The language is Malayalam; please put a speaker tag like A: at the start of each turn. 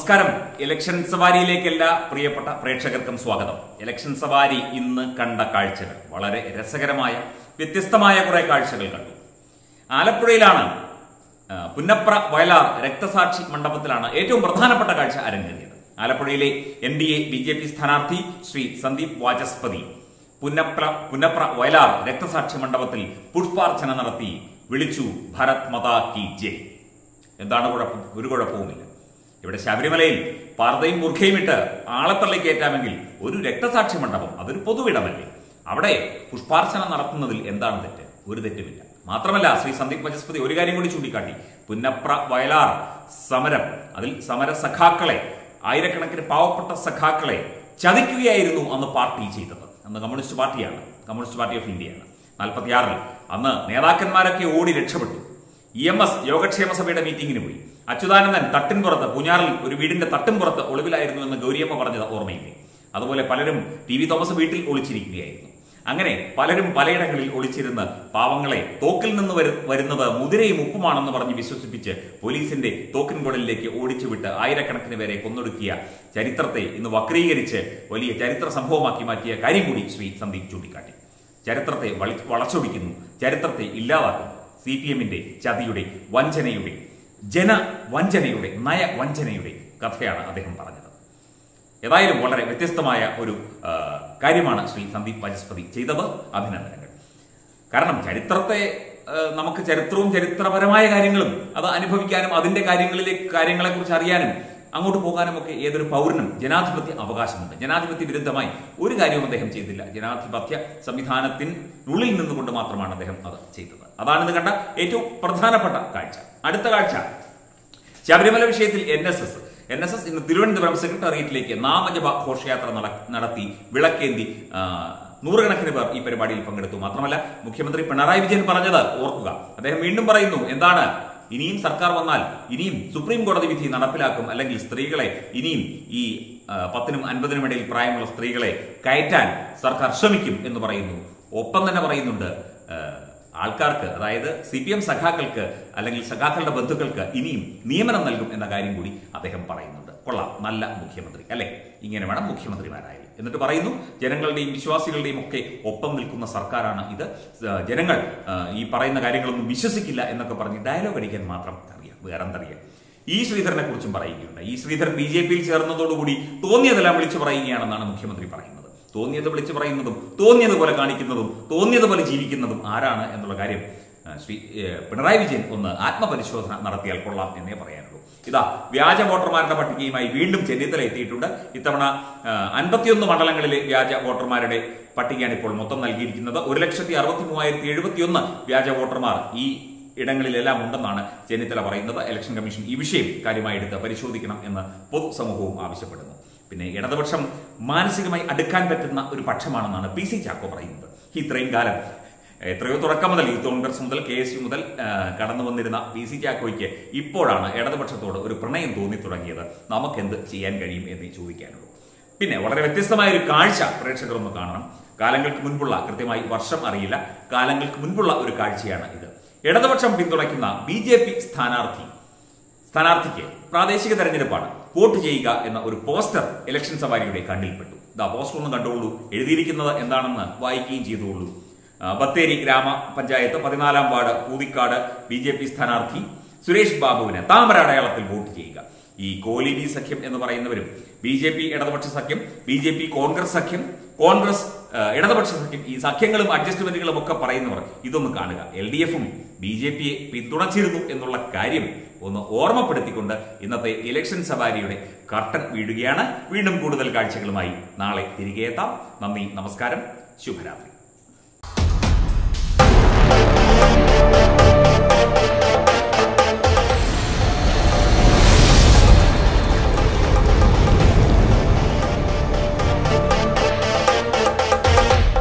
A: നമസ്കാരം ഇലക്ഷൻ സവാരിയിലേക്ക് എല്ലാ പ്രിയപ്പെട്ട പ്രേക്ഷകർക്കും സ്വാഗതം ഇലക്ഷൻ സവാരി ഇന്ന് കണ്ട കാഴ്ചകൾ വളരെ രസകരമായ വ്യത്യസ്തമായ കുറെ കാഴ്ചകൾ കണ്ടു ആലപ്പുഴയിലാണ് ആ, പുന്നപ്ര വയലാർ രക്തസാക്ഷി മണ്ഡപത്തിലാണ് ഏറ്റവും പ്രധാനപ്പെട്ട കാഴ്ച അരങ്ങേറിയത് ആലപ്പുഴയിലെ N D A B J P സ്ഥാനാർത്ഥി ശ്രീ സന്ദീപ് വാചസ്പതി പുന്നപ്ര പുന്നപ്ര വയലാർ രക്തസാക്ഷി മണ്ഡപത്തിൽ പുഷ്പാർച്ചന നടത്തി വിളിച്ചു ഭരത് മതാ കി ജയ് എന്താണ് കുഴപ്പം ഒരു കുഴപ്പവുമില്ല ഇവിടെ ശബരിമലയിൽ പാർതയും ബുർഖയും ഇട്ട് ആളത്തള്ളി കയറ്റാമെങ്കിൽ ഒരു രക്തസാക്ഷി മണ്ഡപം അതൊരു പൊതുവിടമല്ലേ അവിടെ പുഷ്പാർച്ചന നടത്തുന്നതിൽ എന്താണ് തെറ്റ് ഒരു തെറ്റുമില്ല മാത്രമല്ല ശ്രീ സന്ദീപ് വചസ്പതി ഒരു കാര്യം കൂടി ചൂണ്ടിക്കാട്ടി പുന്നപ്ര വയലാർ സമരം അതിൽ സമര സഖാക്കളെ ആയിരക്കണക്കിന് പാവപ്പെട്ട സഖാക്കളെ ചതിക്കുകയായിരുന്നു അന്ന് പാർട്ടി ചെയ്തത് അന്ന് കമ്മ്യൂണിസ്റ്റ് പാർട്ടിയാണ് കമ്മ്യൂണിസ്റ്റ് പാർട്ടി ഓഫ് ഇന്ത്യയാണ് നാൽപ്പത്തിയാറിൽ അന്ന് നേതാക്കന്മാരൊക്കെ ഓടി രക്ഷപ്പെട്ടു ഇ എം എസ് യോഗക്ഷേമ സഭയുടെ മീറ്റിംഗിന് പോയി അച്യുതാനന്ദൻ തട്ടിൻപുറത്ത് പൂഞ്ഞാറിൽ ഒരു വീടിന്റെ തട്ടിൻപുറത്ത് ഒളിവിലായിരുന്നു എന്ന് ഗൗരിയമ്മ പറഞ്ഞത് ഓർമ്മയില്ലേ അതുപോലെ പലരും ടി വി തോമസ് വീട്ടിൽ ഒളിച്ചിരിക്കുകയായിരുന്നു അങ്ങനെ പലരും പലയിടങ്ങളിൽ ഒളിച്ചിരുന്ന് പാവങ്ങളെ തോക്കിൽ നിന്ന് വരു- വരുന്നത് മുതിരയും ഉപ്പുമാണെന്ന് പറഞ്ഞ് വിശ്വസിപ്പിച്ച് പോലീസിന്റെ തോക്കിൻകുടലിലേക്ക് ഓടിച്ചുവിട്ട് ആയിരക്കണക്കിന് പേരെ കൊന്നൊടുക്കിയ ചരിത്രത്തെ ഇന്ന് വക്രീകരിച്ച് വലിയ ചരിത്ര സംഭവമാക്കി മാറ്റിയ കാര്യം കൂടി ശ്രീ സന്ദീപ് ചൂണ്ടിക്കാട്ടി ചരിത്രത്തെ വളി- വളച്ചൊടിക്കുന്നു ചരിത്രത്തെ ഇല്ലാതാക്കുന്നു സി പി എമ്മിന്റെ ചതിയുടെ വഞ്ചനയുടെ ജനവഞ്ചനയുടെ നയവഞ്ചനയുടെ കഥയാണ് അദ്ദേഹം പറഞ്ഞത് ഏതായാലും വളരെ വ്യത്യസ്തമായ ഒരു ആ, കാര്യമാണ് ശ്രീ സന്ദീപ് വാചസ്പതി ചെയ്തത് അഭിനന്ദനങ്ങൾ കാരണം ചരിത്രത്തെ ആ, നമുക്ക് ചരിത്രവും ചരിത്രപരമായ കാര്യങ്ങളും അത് അനുഭവിക്കാനും അതിന്റെ കാര്യങ്ങളിലേക്ക് കാര്യങ്ങളെക്കുറിച്ച് അറിയാനും അങ്ങോട്ട് പോകാനും ഒക്കെ ഏതൊരു പൗരനും ജനാധിപത്യ അവകാശമുണ്ട് ജനാധിപത്യ വിരുദ്ധമായി ഒരു കാര്യവും അദ്ദേഹം ചെയ്തില്ല ജനാധിപത്യ സംവിധാനത്തിനുള്ളിൽ നിന്നുകൊണ്ട് മാത്രമാണ് അദ്ദേഹം അത് ചെയ്തത് അതാണ് ഇന്ന് കണ്ട ഏറ്റവും പ്രധാനപ്പെട്ട കാഴ്ച അടുത്ത കാഴ്ച ശബരിമല വിഷയത്തിൽ N S S N S S ഇന്ന് തിരുവനന്തപുരം സെക്രട്ടേറിയറ്റിലേക്ക് നാമജപ ഘോഷയാത്ര നട- നടത്തി വിളക്കേന്തി ആ, നൂറുകണക്കിന് പേർ ഈ പരിപാടിയിൽ പങ്കെടുത്തു മാത്രമല്ല മുഖ്യമന്ത്രി പിണറായി വിജയൻ പറഞ്ഞത് ഓർക്കുക അദ്ദേഹം വീണ്ടും പറയുന്നു എന്താണ് ഇനിയും സർക്കാർ വന്നാൽ ഇനിയും സുപ്രീം കോടതി വിധി നടപ്പിലാക്കും അല്ലെങ്കിൽ സ്ത്രീകളെ ഇനിയും ഈ ആ, പത്തിനും അൻപതിനും ഇടയിൽ പ്രായമുള്ള സ്ത്രീകളെ കയറ്റാൻ സർക്കാർ ശ്രമിക്കും എന്ന് പറയുന്നു ഒപ്പം തന്നെ പറയുന്നുണ്ട് ആ, ആൾക്കാർക്ക് അതായത് സി പി എം സഖാക്കൾക്ക് അല്ലെങ്കിൽ സഖാക്കളുടെ ബന്ധുക്കൾക്ക് ഇനിയും നിയമനം നൽകും എന്ന കാര്യം കൂടി അദ്ദേഹം പറയുന്നുണ്ട് കൊള്ളാം നല്ല മുഖ്യമന്ത്രി അല്ലെ ഇങ്ങനെ വേണം മുഖ്യമന്ത്രിമാരായാലും എന്നിട്ട് പറയുന്നു ജനങ്ങളുടെയും വിശ്വാസികളുടെയും ഒക്കെ ഒപ്പം നിൽക്കുന്ന സർക്കാരാണ് ഇത് സ- ജനങ്ങൾ ആ, ഈ പറയുന്ന കാര്യങ്ങളൊന്നും വിശ്വസിക്കില്ല എന്നൊക്കെ പറഞ്ഞ് ഡയലോഗ് അടിക്കാൻ മാത്രം അറിയാം വേറെ എന്തറിയാം ഈ ശ്രീധരനെ കുറിച്ചും പറയുകയുണ്ട് ഈ ശ്രീധരൻ ബി ജെ പിയിൽ ചേർന്നതോടുകൂടി തോന്നിയതെല്ലാം വിളിച്ചു പറയുകയാണെന്നാണ് മുഖ്യമന്ത്രി പറയുന്നത് തോന്നിയത് വിളിച്ചു പറയുന്നതും തോന്നിയതുപോലെ കാണിക്കുന്നതും തോന്നിയതുപോലെ ജീവിക്കുന്നതും ആരാണ് എന്നുള്ള കാര്യം ആ, ശ്രീ ഏ, പിണറായി വിജയൻ ഒന്ന് ആത്മപരിശോധന നടത്തിയാൽ കൊള്ളാം എന്നേ പറയാനുള്ളൂ ഇതാ വ്യാജ വോട്ടർമാരുടെ പട്ടികയുമായി വീണ്ടും ചെന്നിത്തല എത്തിയിട്ടുണ്ട് ഇത്തവണ ആ, അൻപത്തിയൊന്ന് മണ്ഡലങ്ങളിലെ വ്യാജ വോട്ടർമാരുടെ പട്ടികയാണ് ഇപ്പോൾ മൊത്തം നൽകിയിരിക്കുന്നത് ഒരു ലക്ഷത്തി അറുപത്തി മൂവായിരത്തി എഴുപത്തിയൊന്ന് വ്യാജ വോട്ടർമാർ ഈ ഇടങ്ങളിലെല്ലാം ഉണ്ടെന്നാണ് ചെന്നിത്തല പറയുന്നത് ഇലക്ഷൻ കമ്മീഷൻ ഈ വിഷയം കാര്യമായി എടുത്ത് പരിശോധിക്കണം എന്ന് പൊതുസമൂഹവും ആവശ്യപ്പെടുന്നു പിന്നെ ഇടതുപക്ഷം മാനസികമായി അടുക്കാൻ പറ്റുന്ന ഒരു പക്ഷമാണെന്നാണ് പി സി ചാക്കോ പറയുന്നത് ഇത്രയും കാലം എത്രയോ തുടക്കം മുതൽ യൂത്ത് കോൺഗ്രസ് മുതൽ കെ എസ് യു മുതൽ ആ, കടന്നു വന്നിരുന്ന പി സി ചാക്കോയ്ക്ക് ഇപ്പോഴാണ് ഇടതുപക്ഷത്തോട് ഒരു പ്രണയം തോന്നി തുടങ്ങിയത് നമുക്കെന്ത് ചെയ്യാൻ കഴിയും എന്ന് ചോദിക്കാനുള്ളൂ പിന്നെ വളരെ വ്യത്യസ്തമായ ഒരു കാഴ്ച പ്രേക്ഷകർ ഒന്ന് കാണണം കാലങ്ങൾക്ക് മുൻപുള്ള കൃത്യമായി വർഷം അറിയില്ല കാലങ്ങൾക്ക് മുൻപുള്ള ഒരു കാഴ്ചയാണ് ഇത് ഇടതുപക്ഷം പിന്തുണയ്ക്കുന്ന ബി ജെ പി സ്ഥാനാർത്ഥി സ്ഥാനാർത്ഥിക്ക് പ്രാദേശിക തെരഞ്ഞെടുപ്പാണ് വോട്ട് ചെയ്യുക എന്ന ഒരു പോസ്റ്റർ ഇലക്ഷൻ സവാരിയുടെ കണ്ണിൽപ്പെട്ടു ഇതാ പോസ്റ്റർ ഒന്ന് കണ്ടുകൊള്ളൂ എഴുതിയിരിക്കുന്നത് എന്താണെന്ന് വായിക്കുകയും ചെയ്തുകൊള്ളൂ ആ, ബത്തേരി ഗ്രാമപഞ്ചായത്ത് പതിനാലാം ward Poothikkad B J P സ്ഥാനാർത്ഥി സുരേഷ് ബാബുവിന് താമര അടയാളത്തിൽ വോട്ട് ചെയ്യുക ഈ കോലിബി സഖ്യം എന്ന് പറയുന്നവരും ബി ജെ പി ഇടതുപക്ഷ സഖ്യം ബി ജെ പി കോൺഗ്രസ് സഖ്യം കോൺഗ്രസ് ആ, ഇടതുപക്ഷ സഖ്യം ഈ സഖ്യങ്ങളും അഡ്ജസ്റ്റ്മെന്റുകളും ഒക്കെ പറയുന്നവർ ഇതൊന്ന് കാണുക എൽ ഡി എഫും ബി ജെ പിയെ പിന്തുണച്ചിരുന്നു എന്നുള്ള കാര്യം ഒന്ന് ഓർമ്മപ്പെടുത്തിക്കൊണ്ട് ഇന്നത്തെ ഇലക്ഷൻ സവാരിയുടെ കർട്ടൻ വീഴുകയാണ് വീണ്ടും കൂടുതൽ കാഴ്ചകളുമായി നാളെ തിരികെ എത്താം നന്ദി നമസ്കാരം ശുഭരാത്രി